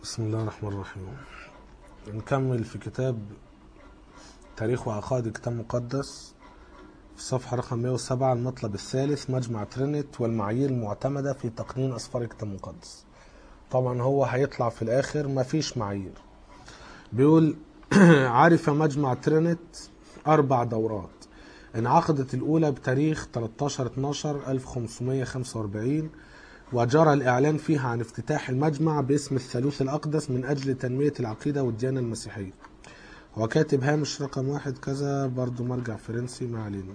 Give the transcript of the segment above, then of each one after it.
بسم الله الرحمن الرحيم نكمل في كتاب تاريخ وعقائد الكتاب المقدس في الصفحة رقم 107 المطلب الثالث مجمع ترينت والمعايير المعتمدة في تقنين أسفار الكتاب المقدس طبعا هو هيطلع في الآخر مفيش معايير بيقول عرف مجمع ترينت أربع دورات انعقدت الأولى بتاريخ 13 12 1545 وجرى الإعلان فيها عن افتتاح المجمع باسم الثالوث الأقدس من أجل تنمية العقيدة والديانة المسيحية هو كاتب هامش رقم واحد كذا برضو مرجع فرنسي ما علينا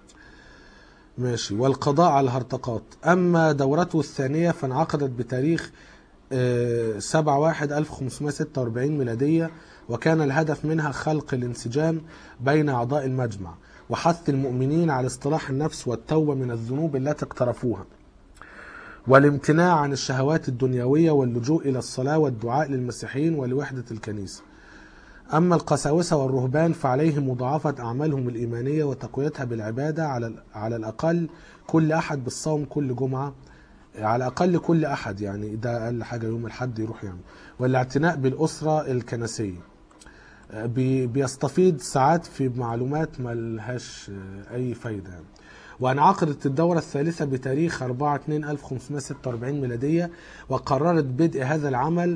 ماشي والقضاء على الهرطقات أما دورته الثانية فانعقدت بتاريخ آه، 7 1 1546 ميلادية وكان الهدف منها خلق الانسجام بين أعضاء المجمع وحث المؤمنين على اصطلاح النفس والتوبة من الذنوب التي اقترفوها والامتناع عن الشهوات الدنيوية واللجوء إلى الصلاة والدعاء للمسيحيين ولوحدة الكنيسة أما القساوسة والرهبان فعليهم مضاعفة أعمالهم الإيمانية وتقويتها بالعبادة على على الأقل كل أحد بالصوم كل جمعة على الأقل كل أحد يعني ده أقل حاجة يوم الحد يروح يعني والاعتناء بالأسرة الكنسية بي- بيستفيد ساعات في معلومات ملهاش أي فايدة يعني. وانعقدت الدورة الثالثة بتاريخ 4 2 1546 ميلادية وقررت بدء هذا العمل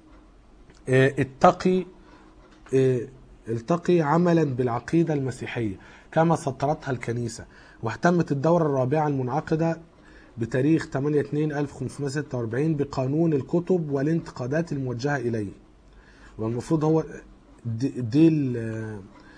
آه، اتقي آه، التقي عملا بالعقيدة المسيحية كما سطرتها الكنيسة واهتمت الدورة الرابعة المنعقدة بتاريخ 8 2 1546 بقانون الكتب والانتقادات الموجهة إليه والمفروض هو دي, دي ال-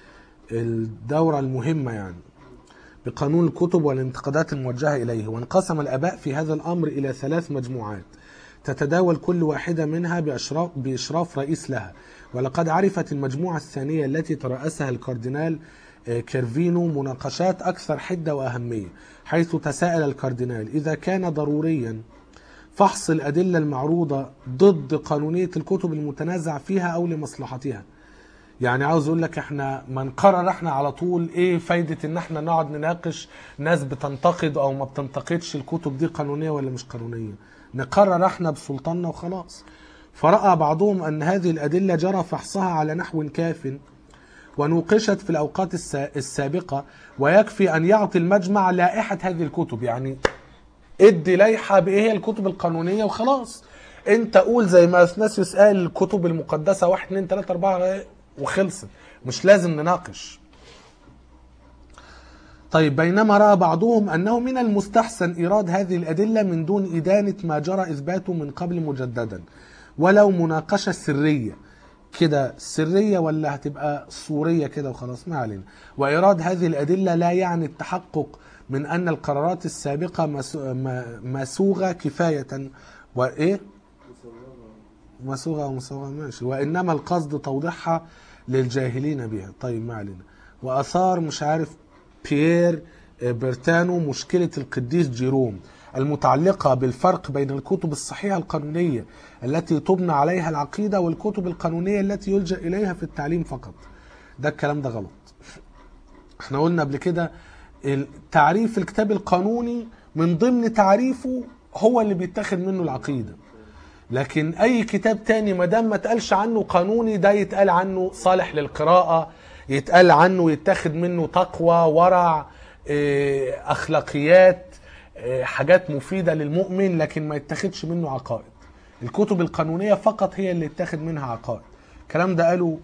الدورة المهمة يعني بقانون الكتب والانتقادات الموجهة إليه وانقسم الآباء في هذا الأمر إلى ثلاث مجموعات تتداول كل واحدة منها بأشراف, بإشراف رئيس لها ولقد عرفت المجموعة الثانية التي ترأسها الكاردينال آه، كيرفينو مناقشات أكثر حدة وأهمية حيث تساءل الكاردينال إذا كان ضروريا فحص الأدلة المعروضة ضد قانونية الكتب المتنازع فيها أو لمصلحتها يعني عاوز اقول لك احنا ما نقرر احنا على طول ايه فايدة ان احنا نقعد نناقش ناس بتنتقد او ما بتنتقدش الكتب دي قانونية ولا مش قانونية نقرر احنا بسلطاننا وخلاص فرأى بعضهم ان هذه الادلة جرى فحصها على نحو كاف ونوقشت في الاوقات السا- السابقة ويكفي ان يعطي المجمع لائحة هذه الكتب يعني ادي لائحة بايه هي الكتب القانونية وخلاص انت قول زي ما اثناسيوس قال الكتب المقدسة واحد اتنين تلاتة اربعة وخلصت مش لازم نناقش طيب بينما رأى بعضهم أنه من المستحسن إيراد هذه الأدلة من دون إدانة ما جرى إثباته من قبل مجددا ولو مناقشة سرية كده سرية ولا هتبقى صورية كده وخلاص ما علينا وإيراد هذه الأدلة لا يعني التحقق من أن القرارات السابقة مسو- ما- مسوغة كفاية وإيه مسوغة أو مسوغة ماشي وإنما القصد توضيحها للجاهلين بها طيب ما علينا وأثار مش عارف بيير برتانو مشكلة القديس جيروم المتعلقة بالفرق بين الكتب الصحيحة القانونية التي تبنى عليها العقيدة والكتب القانونية التي يلجأ إليها في التعليم فقط ده الكلام ده غلط احنا قلنا قبل كده تعريف الكتاب القانوني من ضمن تعريفه هو اللي بيتاخد منه العقيده لكن اي كتاب تاني ما دام ما اتقالش عنه قانوني ده يتقال عنه صالح للقراءه يتقال عنه يتاخد منه تقوى ورع إيه، اخلاقيات إيه، حاجات مفيده للمؤمن لكن ما يتاخدش منه عقائد الكتب القانونيه فقط هي اللي يتاخد منها عقائد الكلام ده قاله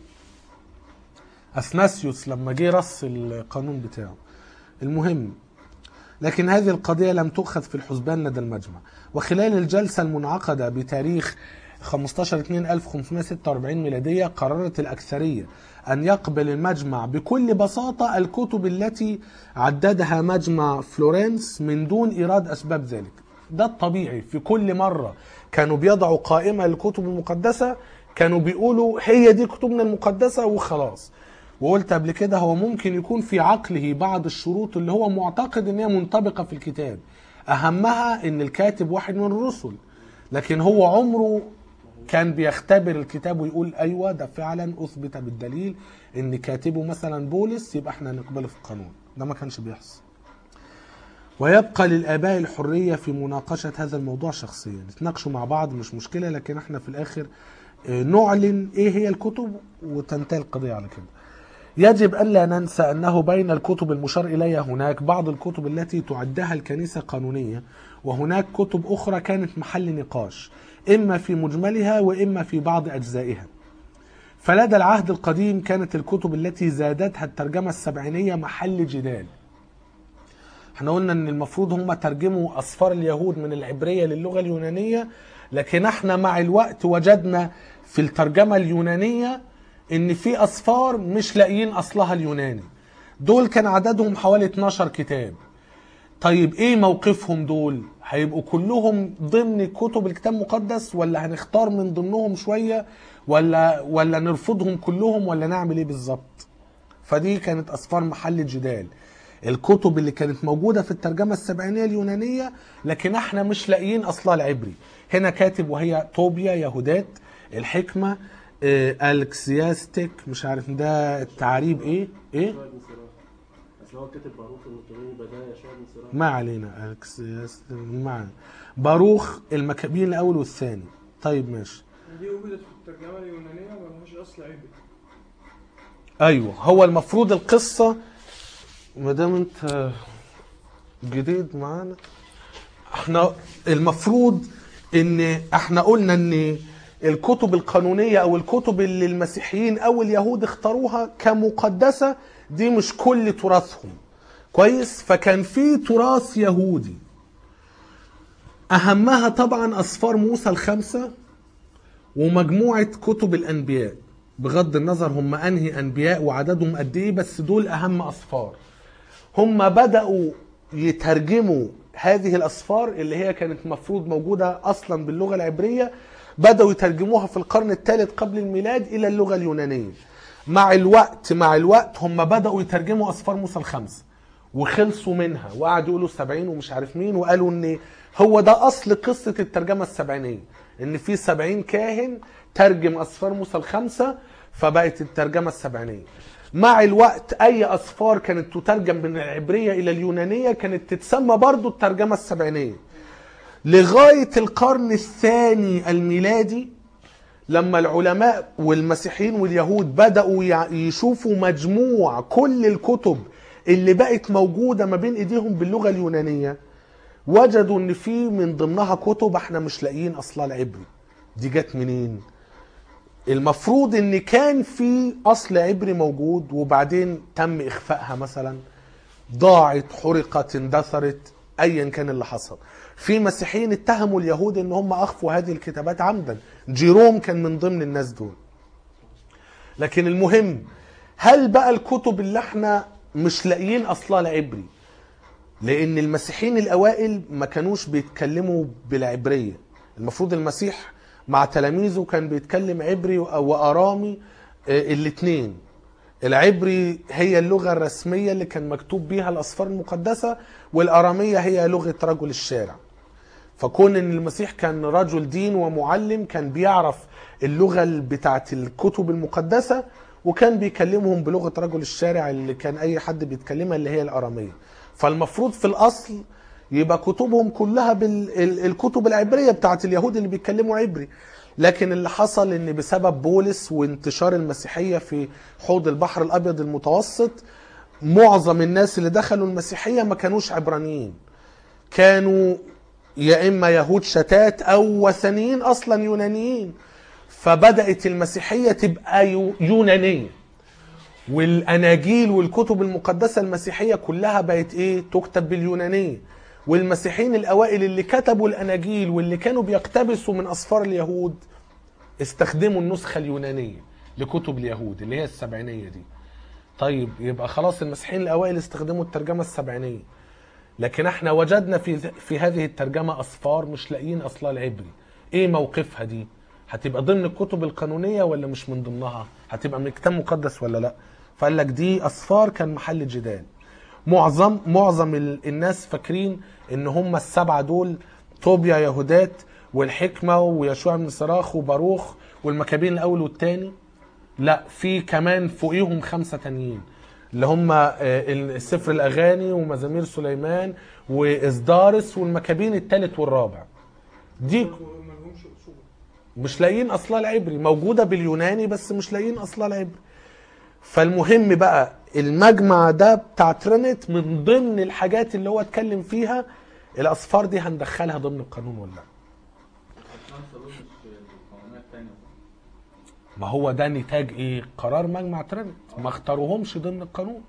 اثناسيوس لما جه رص القانون بتاعه المهم لكن هذه القضية لم تؤخذ في الحسبان لدى المجمع وخلال الجلسة المنعقدة بتاريخ 15 2 1546 ميلادية قررت الأكثرية أن يقبل المجمع بكل بساطة الكتب التي عددها مجمع فلورنس من دون إيراد أسباب ذلك ده الطبيعي في كل مرة كانوا بيضعوا قائمة للكتب المقدسة كانوا بيقولوا هي دي كتبنا المقدسة وخلاص وقلت قبل كده هو ممكن يكون في عقله بعض الشروط اللي هو معتقد ان هي منطبقه في الكتاب اهمها ان الكاتب واحد من الرسل لكن هو عمره كان بيختبر الكتاب ويقول ايوه ده فعلا اثبت بالدليل ان كاتبه مثلا بولس يبقى احنا نقبله في القانون ده ما كانش بيحصل ويبقى للآباء الحرية في مناقشة هذا الموضوع شخصيا نتناقشوا مع بعض مش مشكلة لكن احنا في الآخر آه، نعلن ايه هي الكتب وتنتهي القضيه على كده يجب ألا ننسى أنه بين الكتب المشار إليها هناك بعض الكتب التي تعدها الكنيسة قانونية وهناك كتب أخرى كانت محل نقاش إما في مجملها وإما في بعض أجزائها فلدى العهد القديم كانت الكتب التي زادتها الترجمة السبعينية محل جدال احنا قلنا ان المفروض هم ترجموا اسفار اليهود من العبريه للغه اليونانيه لكن احنا مع الوقت وجدنا في الترجمه اليونانيه ان في اسفار مش لاقيين اصلها اليوناني دول كان عددهم حوالي 12 كتاب طيب ايه موقفهم دول هيبقوا كلهم ضمن كتب الكتاب المقدس ولا هنختار من ضمنهم شويه ولا ولا نرفضهم كلهم ولا نعمل ايه بالظبط فدي كانت اسفار محل جدال الكتب اللي كانت موجودة في الترجمة السبعينية اليونانية لكن احنا مش لاقيين اصلها العبري هنا كاتب وهي طوبيا يهودات الحكمة آه، الكسياستيك مش عارف ده التعريب ايه ايه يشوع بن سراح اصل هو كاتب باروخ المطرين بدايه يشوع بن سراح ما علينا الكسياستيك ما علينا. باروخ المكابين الاول والثاني طيب ماشي دي وجدت في الترجمة اليونانية ملهاش أصل عبري ايوه هو المفروض القصه ما دام انت جديد معانا احنا المفروض ان احنا قلنا ان الكتب القانونيه او الكتب اللي المسيحيين او اليهود اختاروها كمقدسه دي مش كل تراثهم كويس فكان في تراث يهودي اهمها طبعا اسفار موسى الخمسه ومجموعه كتب الانبياء بغض النظر هم انهي انبياء وعددهم قد ايه بس دول اهم اسفار هم بداوا يترجموا هذه الاسفار اللي هي كانت مفروض موجوده اصلا باللغه العبريه بداوا يترجموها في القرن الثالث قبل الميلاد الى اللغه اليونانيه مع الوقت مع الوقت هم بداوا يترجموا اسفار موسى الخمسه وخلصوا منها وقعدوا يقولوا السبعين ومش عارف مين وقالوا ان هو ده اصل قصه الترجمه السبعينيه ان في سبعين كاهن ترجم اسفار موسى الخمسه فبقت الترجمه السبعينيه مع الوقت اي اسفار كانت تترجم من العبريه الى اليونانيه كانت تتسمى برضو الترجمه السبعينيه لغايه القرن الثاني الميلادي لما العلماء والمسيحيين واليهود بدأوا يع- يشوفوا مجموع كل الكتب اللي بقت موجودة ما بين ايديهم باللغة اليونانية وجدوا ان في من ضمنها كتب احنا مش لاقيين اصلها العبري دي جت منين المفروض ان كان في اصل عبري موجود وبعدين تم اخفائها مثلا ضاعت حرقت اندثرت ايا كان اللي حصل في مسيحيين اتهموا اليهود ان هم اخفوا هذه الكتابات عمدا جيروم كان من ضمن الناس دول لكن المهم هل بقى الكتب اللي احنا مش لاقيين اصلها العبري لان المسيحيين الاوائل ما كانوش بيتكلموا بالعبريه المفروض المسيح مع تلاميذه كان بيتكلم عبري وارامي الاثنين العبري هي اللغه الرسميه اللي كان مكتوب بيها الاسفار المقدسه والاراميه هي لغه رجل الشارع فكون ان المسيح كان رجل دين ومعلم كان بيعرف اللغه بتاعت الكتب المقدسه وكان بيكلمهم بلغه رجل الشارع اللي كان اي حد بيتكلمها اللي هي الاراميه فالمفروض في الاصل يبقى كتبهم كلها بالكتب العبريه بتاعت اليهود اللي بيتكلموا عبري لكن اللي حصل ان بسبب بولس وانتشار المسيحيه في حوض البحر الابيض المتوسط معظم الناس اللي دخلوا المسيحيه ما كانوش عبرانيين كانوا يا اما يهود شتات او وثنيين اصلا يونانيين فبدات المسيحيه تبقى يو- يونانيه والاناجيل والكتب المقدسه المسيحيه كلها بقت ايه تكتب باليونانيه والمسيحيين الاوائل اللي كتبوا الاناجيل واللي كانوا بيقتبسوا من اسفار اليهود استخدموا النسخه اليونانيه لكتب اليهود اللي هي السبعينيه دي طيب يبقى خلاص المسيحيين الاوائل استخدموا الترجمه السبعينيه لكن احنا وجدنا في في هذه الترجمه اصفار مش لاقيين اصلها العبري ايه موقفها دي هتبقى ضمن الكتب القانونيه ولا مش من ضمنها هتبقى من كتاب مقدس ولا لا فقال لك دي اصفار كان محل جدال معظم معظم ال- الناس فاكرين ان هم السبعه دول طوبيا يهودات والحكمه ويشوع بن صراخ وباروخ والمكابين الاول والثاني لا في كمان فوقيهم خمسه تانيين اللي هم آه، السفر الاغاني ومزامير سليمان وازدارس والمكابين الثالث والرابع دي ملهمش أصول مش لاقيين اصلها العبري موجوده باليوناني بس مش لاقيين اصلها العبري فالمهم بقى المجمع ده بتاع ترينت من ضمن الحاجات اللي هو اتكلم فيها الاصفار دي هندخلها ضمن القانون ولا لا عثمان صابون مش القوانين التانية ما هو ده نتاج ايه قرار مجمع ترينت ما اختاروهمش ضمن القانون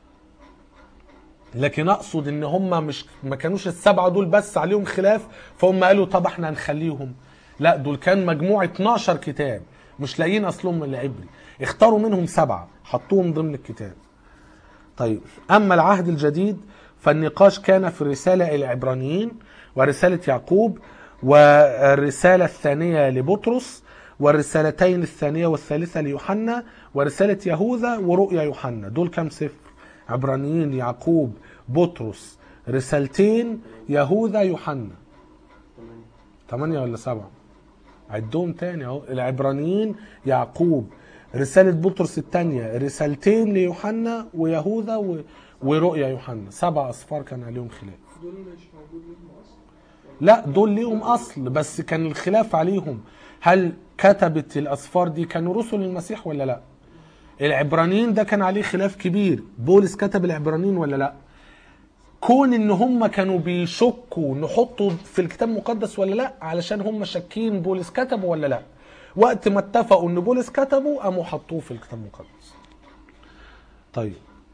لكن اقصد ان هم مش ما كانوش السبعه دول بس عليهم خلاف فهم قالوا طب احنا هنخليهم لا دول كان مجموع 12 كتاب مش لاقيين اصلهم من العبري اختاروا منهم سبعه حطوهم ضمن الكتاب طيب اما العهد الجديد فالنقاش كان في الرساله الى العبرانيين ورساله يعقوب والرساله الثانيه لبطرس والرسالتين الثانيه والثالثه ليوحنا ورساله يهوذا ورؤيا يوحنا دول كام سفر عبرانيين يعقوب بطرس رسالتين يهوذا يوحنا ثمانية ولا سبعة عدهم تاني اهو العبرانيين يعقوب رسالة بطرس الثانية رسالتين ليوحنا ويهوذا و... ورؤيا يوحنا سبع أصفار كان عليهم خلاف دول مش موجود لهم اصلا لا دول ليهم أصل بس كان الخلاف عليهم هل كتبت الأصفار دي كانوا رسل المسيح ولا لا العبرانيين ده كان عليه خلاف كبير بولس كتب العبرانيين ولا لا كون ان هم كانوا بيشكوا نحطه في الكتاب المقدس ولا لا علشان هم شاكين بولس كتبه ولا لا وقت ما اتفقوا ان بولس كتبه قاموا حطوه في الكتاب المقدس طيب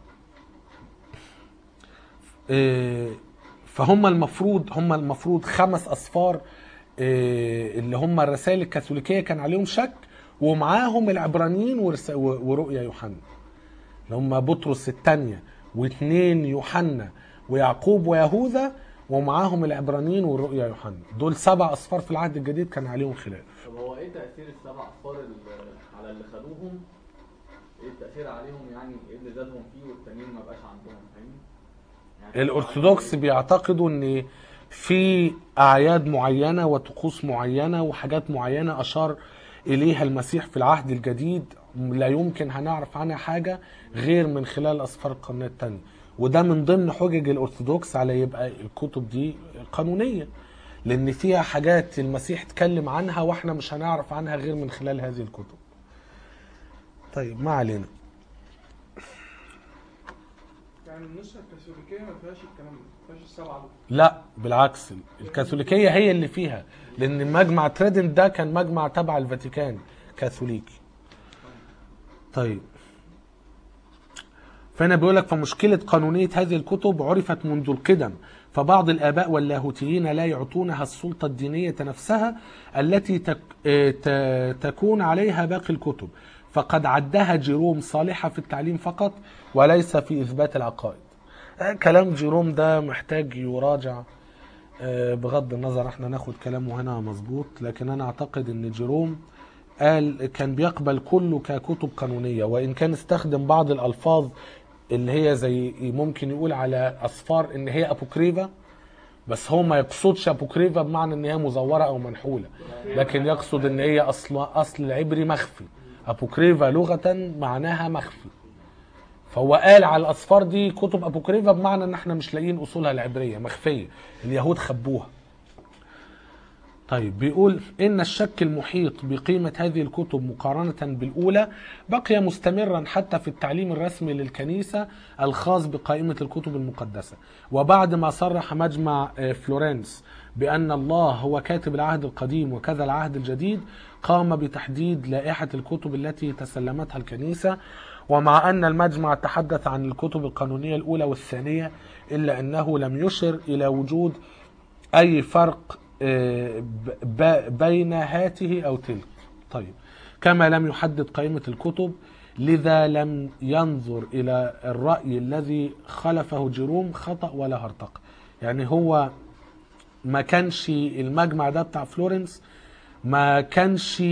إيه، فهم المفروض هم المفروض خمس اصفار إيه، اللي هم الرسائل الكاثوليكيه كان عليهم شك ومعاهم العبرانيين ورس- و- ورؤيا يوحنا اللي هم بطرس الثانيه واثنين يوحنا ويعقوب ويهوذا ومعاهم العبرانيين والرؤيا يوحنا دول سبع اصفار في العهد الجديد كان عليهم خلاف طب هو ايه تأثير السبع أصفار ال- على اللي خدوهم؟ ايه التأثير عليهم يعني ايه اللي زادهم فيه والتانيين ما بقاش عندهم فاهمني؟ يعني الارثوذكس بيعتقدوا ان في اعياد معينه وطقوس معينه وحاجات معينه اشار اليها المسيح في العهد الجديد لا يمكن هنعرف عنها حاجه غير من خلال اسفار القرنيه الثانيه وده من ضمن حجج الارثوذكس على يبقى الكتب دي قانونيه لان فيها حاجات المسيح اتكلم عنها واحنا مش هنعرف عنها غير من خلال هذه الكتب طيب ما علينا يعني النسخه الكاثوليكيه ما فيهاش الكلام ده ما فيهاش السبعه دول لا بالعكس الكاثوليكيه هي اللي فيها لان مجمع تريدنت ده كان مجمع تبع الفاتيكان كاثوليكي طيب فهنا بيقول لك فمشكلة قانونية هذه الكتب عرفت منذ القدم فبعض الآباء واللاهوتيين لا يعطونها السلطة الدينية نفسها التي تك آه، ت- تكون عليها باقي الكتب فقد عدها جيروم صالحة في التعليم فقط وليس في إثبات العقائد آه، كلام جيروم ده محتاج يراجع آه، بغض النظر احنا ناخد كلامه هنا مظبوط لكن انا اعتقد ان جيروم قال كان بيقبل كله ككتب قانونية وإن كان استخدم بعض الألفاظ اللي هي زي ممكن يقول على أصفار إن هي أبوكريفا بس هو ما يقصدش أبوكريفا بمعنى إن هي مزورة أو منحولة لكن يقصد إن هي أصل أصل عبري مخفي أبوكريفا لغة معناها مخفي فهو قال على الأصفار دي كتب أبوكريفا بمعنى إن إحنا مش لاقيين أصولها العبرية مخفية اليهود خبوها طيب بيقول إن الشك المحيط بقيمة هذه الكتب مقارنة بالأولى بقي مستمرا حتى في التعليم الرسمي للكنيسة الخاص بقائمة الكتب المقدسة وبعد ما صرح مجمع آه، فلورنس بأن الله هو كاتب العهد القديم وكذا العهد الجديد قام بتحديد لائحة الكتب التي تسلمتها الكنيسة ومع أن المجمع تحدث عن الكتب القانونية الأولى والثانية إلا أنه لم يشر إلى وجود أي فرق آه، ب- ب- بين هاته أو تلك طيب كما لم يحدد قائمة الكتب لذا لم ينظر إلى الرأي الذي خلفه جيروم خطأ ولا هرطقة يعني هو ما كانش المجمع ده بتاع فلورنس ما كانش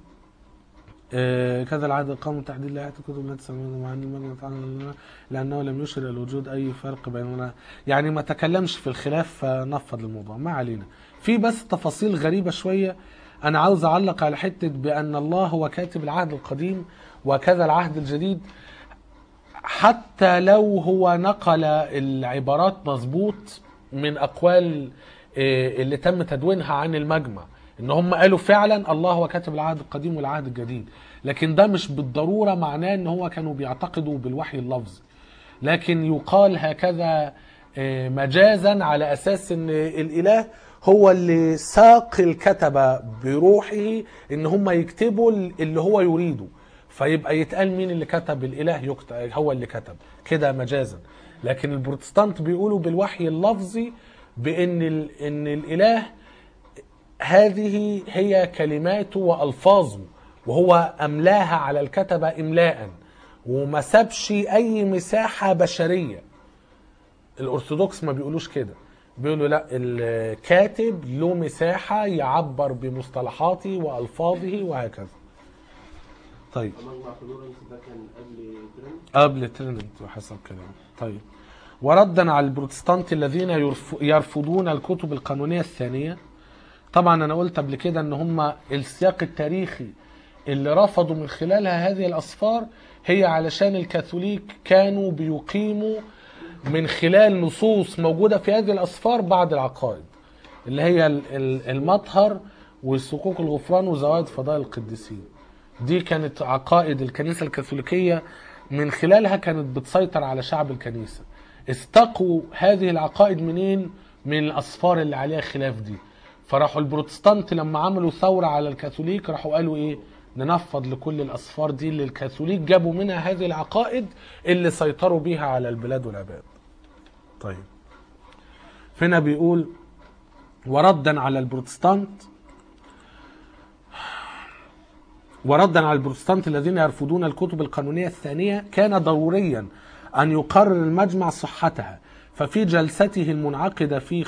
آه، كذا العهد قام تحديد لائحة الكتب التي سمعنا مع أن المجمع تعالى لأنه لم يشر إلى وجود أي فرق بيننا يعني ما تكلمش في الخلاف فنفض الموضوع ما علينا في بس تفاصيل غريبة شوية أنا عاوز أعلق على حتة بأن الله هو كاتب العهد القديم وكذا العهد الجديد حتى لو هو نقل العبارات مظبوط من أقوال آه، اللي تم تدوينها عن المجمع ان هم قالوا فعلا الله هو كاتب العهد القديم والعهد الجديد لكن ده مش بالضروره معناه ان هو كانوا بيعتقدوا بالوحي اللفظي لكن يقال هكذا آه، مجازا على اساس ان الاله هو اللي ساق الكتبه بروحه ان هم يكتبوا اللي هو يريده فيبقى يتقال مين اللي كتب الاله يكتب هو اللي كتب كده مجازا لكن البروتستانت بيقولوا بالوحي اللفظي بان ال- ان الاله هذه هي كلماته والفاظه وهو املاها على الكتبه املاء وما سابش اي مساحه بشريه الارثوذكس ما بيقولوش كده بيقولوا لا الكاتب له مساحه يعبر بمصطلحاته والفاظه وهكذا طيب مجمع فلورنس ده كان قبل ترند قبل ترينت حسب كلامه طيب وردا على البروتستانت الذين يرف- يرفضون الكتب القانونيه الثانيه طبعا انا قلت قبل كده ان هم السياق التاريخي اللي رفضوا من خلالها هذه الاسفار هي علشان الكاثوليك كانوا بيقيموا من خلال نصوص موجوده في هذه الاسفار بعض العقائد اللي هي ال- ال- المطهر وصكوك الغفران وزوائد فضائل القديسين دي كانت عقائد الكنيسة الكاثوليكية من خلالها كانت بتسيطر على شعب الكنيسة استقوا هذه العقائد منين من الأسفار اللي عليها خلاف دي فراحوا البروتستانت لما عملوا ثورة على الكاثوليك راحوا قالوا ايه ننفض لكل الأسفار دي اللي الكاثوليك جابوا منها هذه العقائد اللي سيطروا بيها على البلاد والعباد طيب فينا بيقول وردا على البروتستانت وردا على البروتستانت الذين يرفضون الكتب القانونية الثانية كان ضروريا أن يقرر المجمع صحتها ففي جلسته المنعقدة في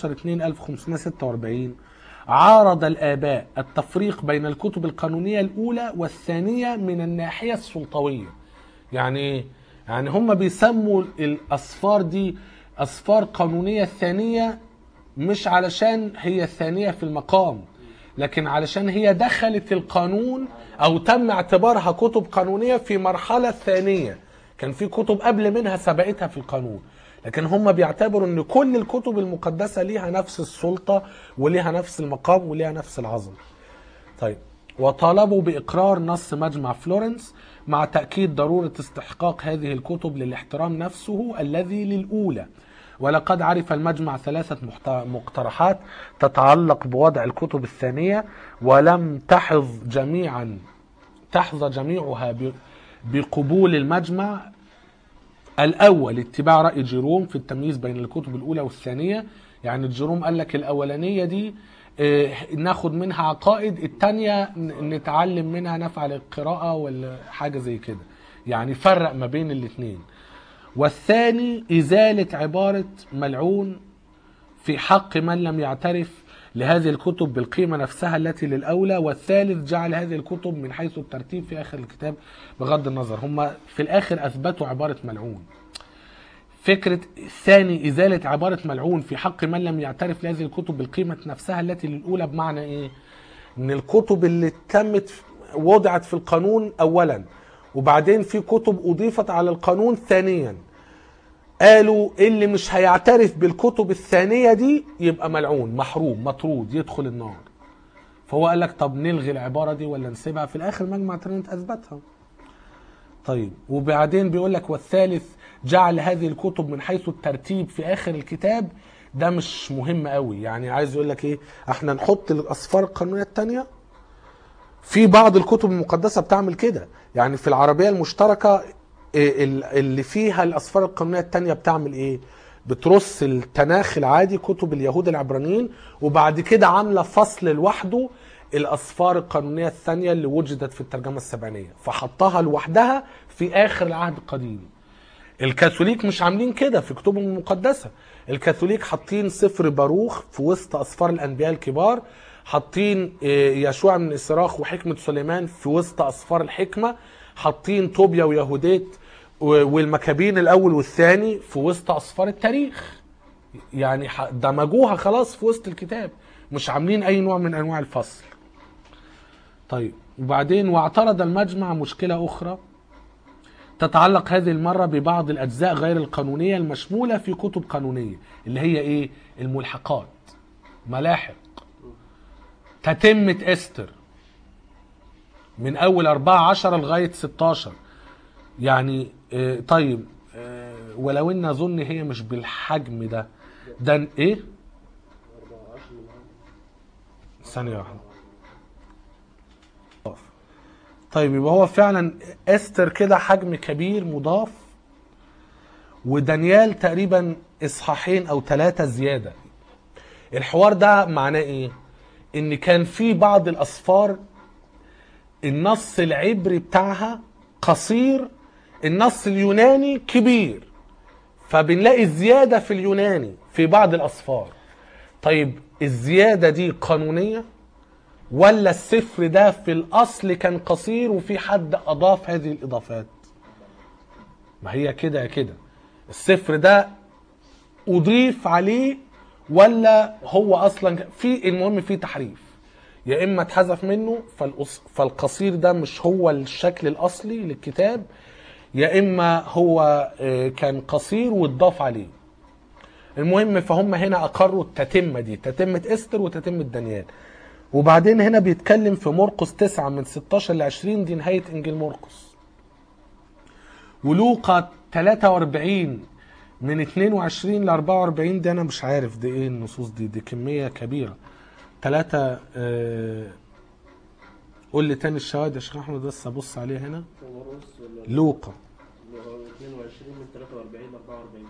15/2/1546 عارض الآباء التفريق بين الكتب القانونية الأولى والثانية من الناحية السلطوية يعني ايه؟ يعني هم بيسموا الأسفار دي أسفار قانونية ثانية مش علشان هي الثانية في المقام لكن علشان هي دخلت القانون او تم اعتبارها كتب قانونيه في مرحله ثانيه كان في كتب قبل منها سبقتها في القانون لكن هم بيعتبروا ان كل الكتب المقدسه ليها نفس السلطه وليها نفس المقام وليها نفس العظمه طيب وطالبوا باقرار نص مجمع فلورنس مع تاكيد ضروره استحقاق هذه الكتب للاحترام نفسه الذي للاولى ولقد عرف المجمع ثلاثة محت- مقترحات تتعلق بوضع الكتب الثانية ولم تحظ جميعا تحظى جميعها ب- بقبول المجمع الأول اتباع رأي جيروم في التمييز بين الكتب الأولى والثانية يعني جيروم قال لك الأولانية دي آه، ناخد منها عقائد التانية ن- نتعلم منها نفعل القراءة ولا حاجة زي كده يعني فرق ما بين الاتنين والثاني إزالة عبارة ملعون في حق من لم يعترف لهذه الكتب بالقيمة نفسها التي للأولى والثالث جعل هذه الكتب من حيث الترتيب في آخر الكتاب بغض النظر هم في الآخر أثبتوا عبارة ملعون فكرة ثاني إزالة عبارة ملعون في حق من لم يعترف لهذه الكتب بالقيمة نفسها التي للأولى بمعنى إيه؟ إن الكتب اللي تمت وضعت في القانون أولا وبعدين في كتب أضيفت على القانون ثانيا قالوا اللي مش هيعترف بالكتب الثانية دي يبقى ملعون محروم مطرود يدخل النار فهو قال لك طب نلغي العبارة دي ولا نسيبها في الآخر مجمع ترنت أثبتها طيب وبعدين بيقول لك والثالث جعل هذه الكتب من حيث الترتيب في آخر الكتاب ده مش مهم قوي يعني عايز يقول لك ايه احنا نحط الأسفار القانونية التانية في بعض الكتب المقدسة بتعمل كده يعني في العربية المشتركة إيه ال- اللي فيها الأسفار القانونية التانية بتعمل ايه بترص التناخ العادي كتب اليهود العبرانيين وبعد كده عاملة فصل لوحده الأسفار القانونية الثانية اللي وجدت في الترجمة السبعينية فحطها لوحدها في آخر العهد القديم الكاثوليك مش عاملين كده في كتبهم المقدسة الكاثوليك حاطين سفر باروخ في وسط أسفار الأنبياء الكبار حاطين آه، يشوع من إسراخ وحكمة سليمان في وسط أسفار الحكمة حاطين طوبيا ويهوديت و- والمكابين الأول والثاني في وسط أسفار التاريخ يعني ح- دمجوها خلاص في وسط الكتاب مش عاملين أي نوع من أنواع الفصل طيب وبعدين واعترض المجمع مشكلة أخرى تتعلق هذه المرة ببعض الأجزاء غير القانونية المشمولة في كتب قانونية اللي هي إيه؟ الملحقات ملاحق تتمة استر من اول 14 لغايه 16 يعني آه، طيب آه، ولو ان اظن هي مش بالحجم ده ده ن- ايه 14 من ثانيه واحده طيب يبقى هو فعلا استر كده حجم كبير مضاف ودانيال تقريبا اصحاحين او ثلاثه زياده الحوار ده معناه ايه ان كان في بعض الاسفار النص العبري بتاعها قصير النص اليوناني كبير فبنلاقي زيادة في اليوناني في بعض الأسفار طيب الزيادة دي قانونية ولا السفر ده في الأصل كان قصير وفي حد أضاف هذه الإضافات ما هي كده يا كده السفر ده أضيف عليه ولا هو أصلا ك- في المهم في تحريف يا إما اتحذف منه فالأص- فالقصير ده مش هو الشكل الأصلي للكتاب يا إما هو آه، كان قصير واتضاف عليه المهم فهم هنا أقروا التتمة دي تتمة إستر وتتمة دانيال وبعدين هنا بيتكلم في مرقس 9 من 16 ل 20 دي نهاية إنجيل مرقس ولوقا 43 من 22 ل 44 دي انا مش عارف دي ايه النصوص دي دي كميه كبيره ثلاثة آه قول لي تاني الشواهد يا شيخ احمد بس ابص عليه هنا في مرقس ولا لوقا اللي هو 22 من 43 ل 44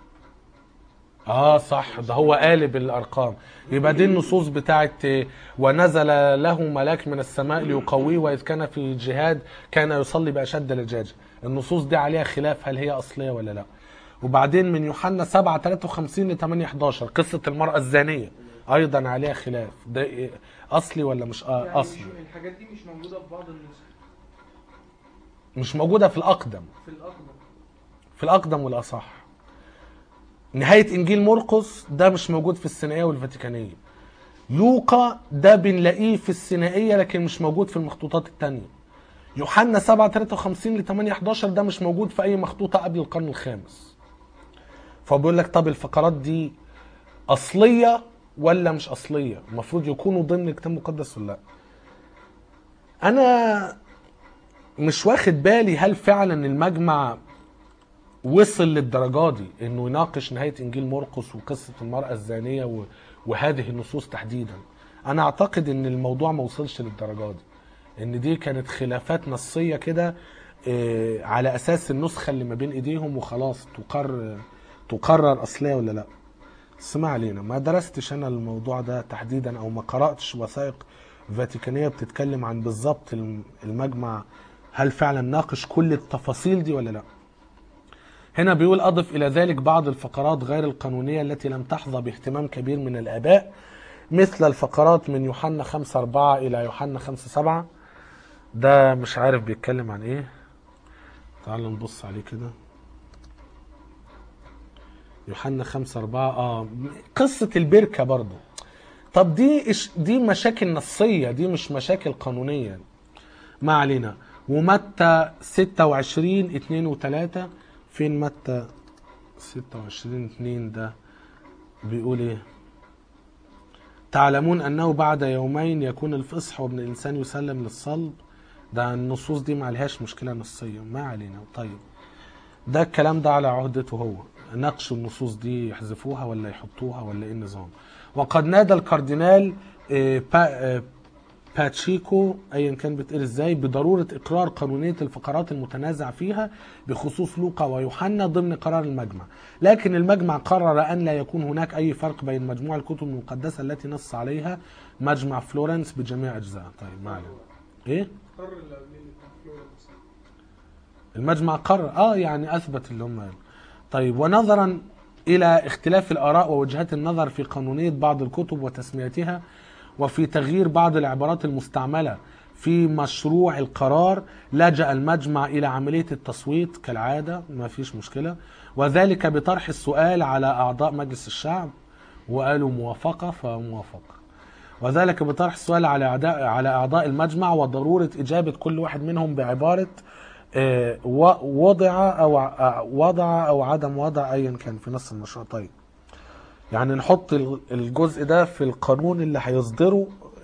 اه صح ده هو قالب الارقام يبقى دي النصوص بتاعت آه، ونزل له ملاك من السماء ليقويه واذ كان في جهاد كان يصلي باشد لجاجه النصوص دي عليها خلاف هل هي اصليه ولا لا وبعدين من يوحنا 7 53 ل 8 11 قصه المراه الزانيه ايضا عليها خلاف ده إيه؟ اصلي ولا مش آه يعني اصلي مش الحاجات دي مش موجودة في بعض النسخ مش موجوده في الاقدم في الأقدم في الاقدم والاصح نهايه انجيل مرقس ده مش موجود في السينائيه والفاتيكانيه لوقا ده بنلاقيه في السينائيه لكن مش موجود في المخطوطات التانية يوحنا 7 53 ل 8 11 ده مش موجود في اي مخطوطه قبل القرن الخامس فبيقول لك طب الفقرات دي اصليه ولا مش اصليه المفروض يكونوا ضمن الكتاب المقدس ولا لا انا مش واخد بالي هل فعلا المجمع وصل للدرجه دي انه يناقش نهايه انجيل مرقس وقصه المراه الزانيه و- وهذه النصوص تحديدا انا اعتقد ان الموضوع ما وصلش للدرجه دي ان دي كانت خلافات نصيه كده آه، على اساس النسخه اللي ما بين ايديهم وخلاص تقرر تقرر اصليه ولا لا بس ما علينا ما درستش انا الموضوع ده تحديدا او ما قراتش وثائق فاتيكانيه بتتكلم عن بالظبط الم- المجمع هل فعلا ناقش كل التفاصيل دي ولا لا هنا بيقول أضف إلى ذلك بعض الفقرات غير القانونية التي لم تحظى باهتمام كبير من الآباء مثل الفقرات من يوحنا 5 4 إلى يوحنا 5 7 ده مش عارف بيتكلم عن إيه تعال نبص عليه كده يوحنا 5 4 اه قصة البركة برضو طب دي إش- دي مشاكل نصية دي مش مشاكل قانونية ما علينا ومتى 26 2 و3 فين متى 26 2 ده بيقول ايه تعلمون انه بعد يومين يكون الفصح وابن الانسان يسلم للصلب ده النصوص دي ما عليهاش مشكله نصيه ما علينا طيب ده الكلام ده على عهدته هو ناقشوا النصوص دي يحذفوها ولا يحطوها ولا ايه النظام وقد نادى الكاردينال آه، با- آه، باتشيكو ايا كان بيتقال ازاي بضروره اقرار قانونيه الفقرات المتنازع فيها بخصوص لوقا ويوحنا ضمن قرار المجمع، لكن المجمع قرر ان لا يكون هناك اي فرق بين مجموع الكتب المقدسه التي نص عليها مجمع فلورنس بجميع اجزائها، طيب ما علينا. ايه؟ قرر اللي قبليه اللي كان فلورنس المجمع قرر اه يعني اثبت اللي هم قالوا. طيب ونظرا الى اختلاف الاراء ووجهات النظر في قانونيه بعض الكتب وتسميتها وفي تغيير بعض العبارات المستعمله في مشروع القرار لجأ المجمع الى عمليه التصويت كالعاده ما فيش مشكله وذلك بطرح السؤال على اعضاء مجلس الشعب وقالوا موافقه فموافقه وذلك بطرح السؤال على اعضاء على اعضاء المجمع وضروره اجابه كل واحد منهم بعباره آه، و- وضع او ع- وضع او عدم وضع ايا كان في نص المشروع طيب يعني نحط ال- الجزء ده في القانون اللي هيصدره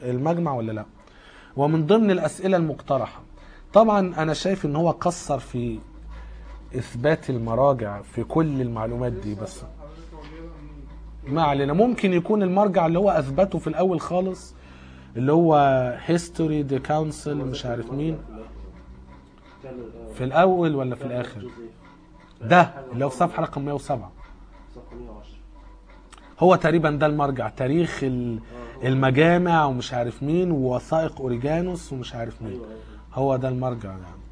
المجمع ولا لا ومن ضمن الاسئله المقترحه طبعا انا شايف ان هو قصر في اثبات المراجع في كل المعلومات دي بس حضرتك هو جايبها منين؟ ما علينا ممكن يكون المرجع اللي هو اثبته في الاول خالص اللي هو هيستوري دي كونسل مش عارف مين كان آه، في الاول ولا في كان الاخر جوزيف. ده اللي هو في صفحه رقم 107 صفحة 110 هو تقريبا ده المرجع تاريخ ال- آه، هو- المجامع ومش عارف مين ووثائق اوريجانوس ومش عارف مين ايوه ايوه هو ده المرجع يعني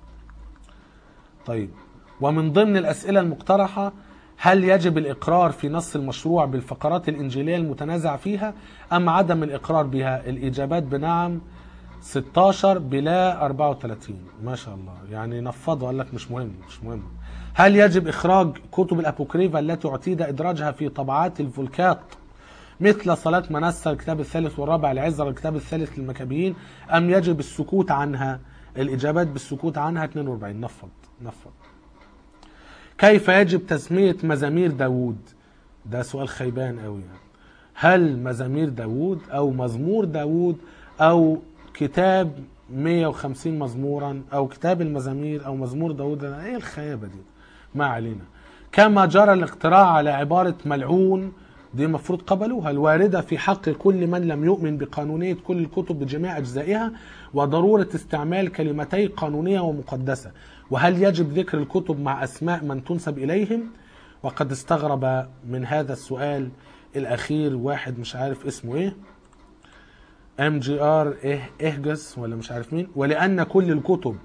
طيب ومن ضمن الأسئلة المقترحة هل يجب الإقرار في نص المشروع بالفقرات الإنجيلية المتنازع فيها أم عدم الإقرار بها الإجابات بنعم 16 بلا 34 ما شاء الله يعني نفضوا قال لك مش مهم مش مهم هل يجب إخراج كتب الأبوكريفا التي اعتيد إدراجها في طبعات الفولكات مثل صلاة منسى الكتاب الثالث والرابع لعزر الكتاب الثالث للمكابيين أم يجب السكوت عنها الإجابات بالسكوت عنها 42 نفض نفض كيف يجب تسمية مزامير داوود ده سؤال خيبان قوي يعني هل مزامير داوود أو مزمور داوود أو كتاب 150 مزمورا أو كتاب المزامير أو مزمور داوود ايه الخيابة دي ما علينا كما جرى الاقتراع على عبارة ملعون دي المفروض قبلوها الواردة في حق كل من لم يؤمن بقانونية كل الكتب بجميع أجزائها وضرورة استعمال كلمتي قانونية ومقدسة وهل يجب ذكر الكتب مع أسماء من تنسب إليهم وقد استغرب من هذا السؤال الأخير واحد مش عارف اسمه إيه ام جي ار اهجس ولا مش عارف مين ولأن كل الكتب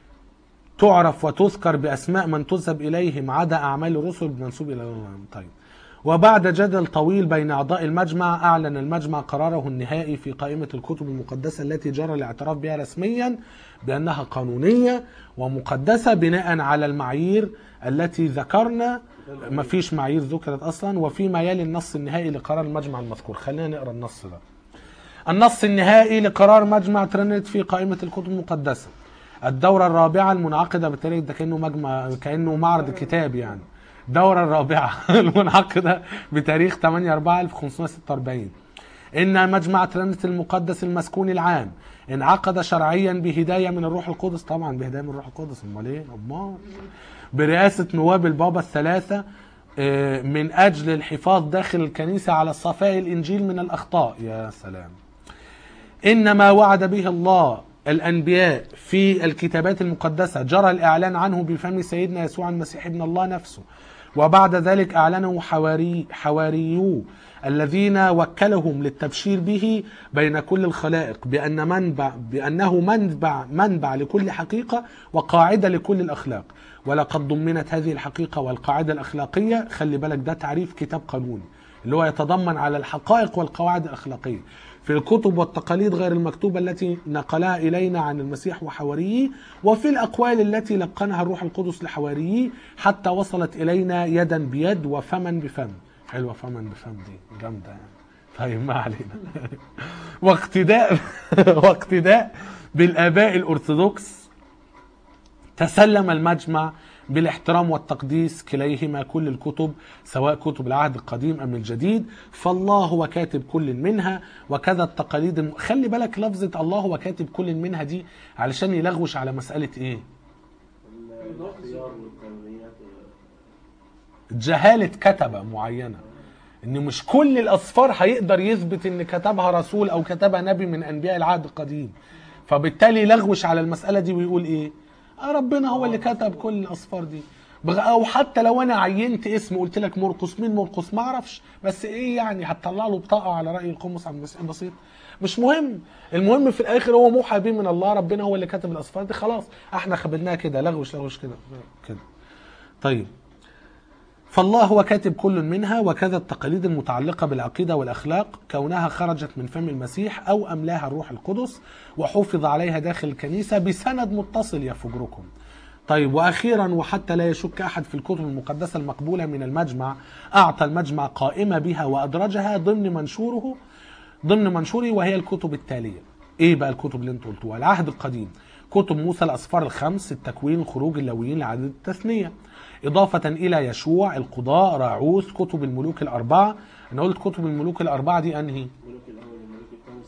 تعرف وتذكر بأسماء من تنسب إليهم عدا أعمال الرسل بمنسوب إلى طيب وبعد جدل طويل بين أعضاء المجمع أعلن المجمع قراره النهائي في قائمة الكتب المقدسة التي جرى الاعتراف بها رسميا بأنها قانونية ومقدسة بناء على المعايير التي ذكرنا ما فيش معايير ذكرت أصلا وفيما يلي النص النهائي لقرار المجمع المذكور خلينا نقرأ النص ده النص النهائي لقرار مجمع ترنت في قائمة الكتب المقدسة الدورة الرابعة المنعقدة بالتاريخ ده كأنه مجمع كأنه معرض كتاب يعني الدورة الرابعة المنعقدة بتاريخ 8 4 1546 إن مجمع ترنت المقدس المسكون العام انعقد شرعيا بهداية من الروح القدس طبعا بهداية من الروح القدس امال ايه امال برئاسة نواب البابا الثلاثة آه، من أجل الحفاظ داخل الكنيسة على صفاء الإنجيل من الأخطاء يا سلام إن ما وعد به الله الأنبياء في الكتابات المقدسة جرى الإعلان عنه بفم سيدنا يسوع المسيح ابن الله نفسه وبعد ذلك أعلنه حواري حواريو الذين وكلهم للتبشير به بين كل الخلائق بأن منبع بأنه منبع منبع لكل حقيقة وقاعدة لكل الأخلاق ولقد ضمنت هذه الحقيقة والقاعدة الأخلاقية خلي بالك ده تعريف كتاب قانوني اللي هو يتضمن على الحقائق والقواعد الأخلاقية في الكتب والتقاليد غير المكتوبة التي نقلها إلينا عن المسيح وحواريه وفي الأقوال التي لقنها الروح القدس لحواريه حتى وصلت إلينا يدا بيد وفما بفم حلوة فما بفم دي جامدة يعني طيب ما علينا واقتداء واقتداء بالآباء الأرثوذكس تسلم المجمع بالاحترام والتقديس كليهما كل الكتب سواء كتب العهد القديم ام الجديد فالله هو كاتب كل منها وكذا التقاليد الم... خلي بالك لفظه الله هو كاتب كل منها دي علشان يلغوش على مساله ايه الاختيار والقانونيات جهاله كتبه معينه ان مش كل الاسفار هيقدر يثبت ان كتبها رسول او كتبها نبي من انبياء العهد القديم فبالتالي يلغوش على المساله دي ويقول ايه آه ربنا هو اللي كتب كل الاسفار دي بغ- او حتى لو انا عينت اسم قلت لك مرقس مين مرقس ما اعرفش بس ايه يعني هتطلع له بطاقه على راي القمص عبد المسيح بسيط مش مهم المهم في الاخر هو موحى به من الله ربنا هو اللي كتب الاسفار دي خلاص احنا خبرناها كده لغوش لغوش كده كده طيب فالله هو كاتب كل منها وكذا التقاليد المتعلقة بالعقيدة والأخلاق كونها خرجت من فم المسيح أو أملاها الروح القدس وحفظ عليها داخل الكنيسة بسند متصل يفجركم طيب وأخيرا وحتى لا يشك أحد في الكتب المقدسة المقبولة من المجمع أعطى المجمع قائمة بها وأدرجها ضمن منشوره ضمن منشوره وهي الكتب التالية ايه بقى الكتب اللي انتوا قلتوها العهد القديم كتب موسى الاسفار الخمس التكوين خروج اللاويين العدد التثنيه اضافه الى يشوع القضاء راعوث كتب الملوك الاربعه انا قلت كتب الملوك الاربعه دي انهي الملوك الاول الملوك الثاني صموئيل الاول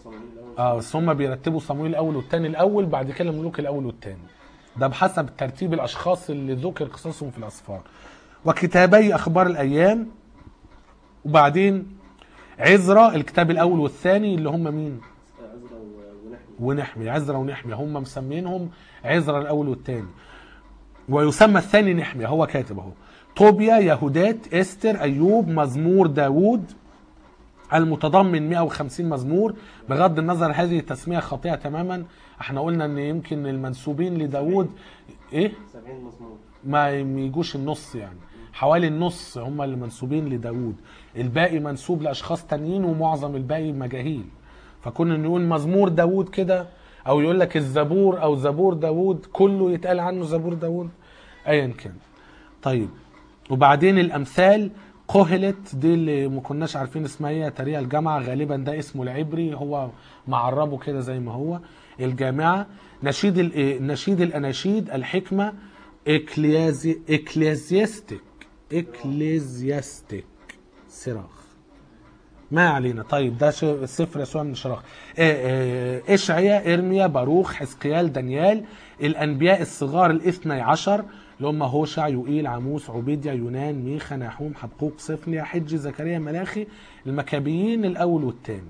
اه بس هم بيرتبوا صمويل الاول والثاني الاول بعد كده الملوك الاول والثاني ده بحسب ترتيب الاشخاص اللي ذكر قصصهم في الاسفار وكتابي اخبار الايام وبعدين عزرا الكتاب الاول والثاني اللي هم مين عزرا و- ونحمي ونحمي عزرا ونحمي هم مسمينهم عزرا الاول والثاني ويسمى الثاني نحمي هو كاتب اهو طوبيا يهودات استر ايوب مزمور داوود المتضمن 150 مزمور بغض النظر هذه التسميه خاطئه تماما احنا قلنا ان يمكن المنسوبين لداوود ايه 70 مزمور ما يجوش النص يعني حوالي النص هم اللي منسوبين لداوود الباقي منسوب لاشخاص تانيين ومعظم الباقي مجاهيل فكنا نقول مزمور داوود كده او يقول لك الزبور او زبور داوود كله يتقال عنه زبور داوود ايا كان طيب وبعدين الامثال قهلت دي اللي ما كناش عارفين اسمها ايه تاريخ الجامعه غالبا ده اسمه العبري هو معربه كده زي ما هو الجامعه نشيد ال- إيه، نشيد الاناشيد الحكمه إكليازي إكليزيستيك إكليزيستيك صراخ ما علينا طيب ده شو- سفر يسوع من الشراخ آه، آه، إشعيا إرميا باروخ حزقيال دانيال الأنبياء الصغار الاثني عشر اللي هم هوشع يوئيل عموس عبيديا يونان ميخا ناحوم حبقوق صفنيا حج زكريا ملاخي المكابيين الأول والثاني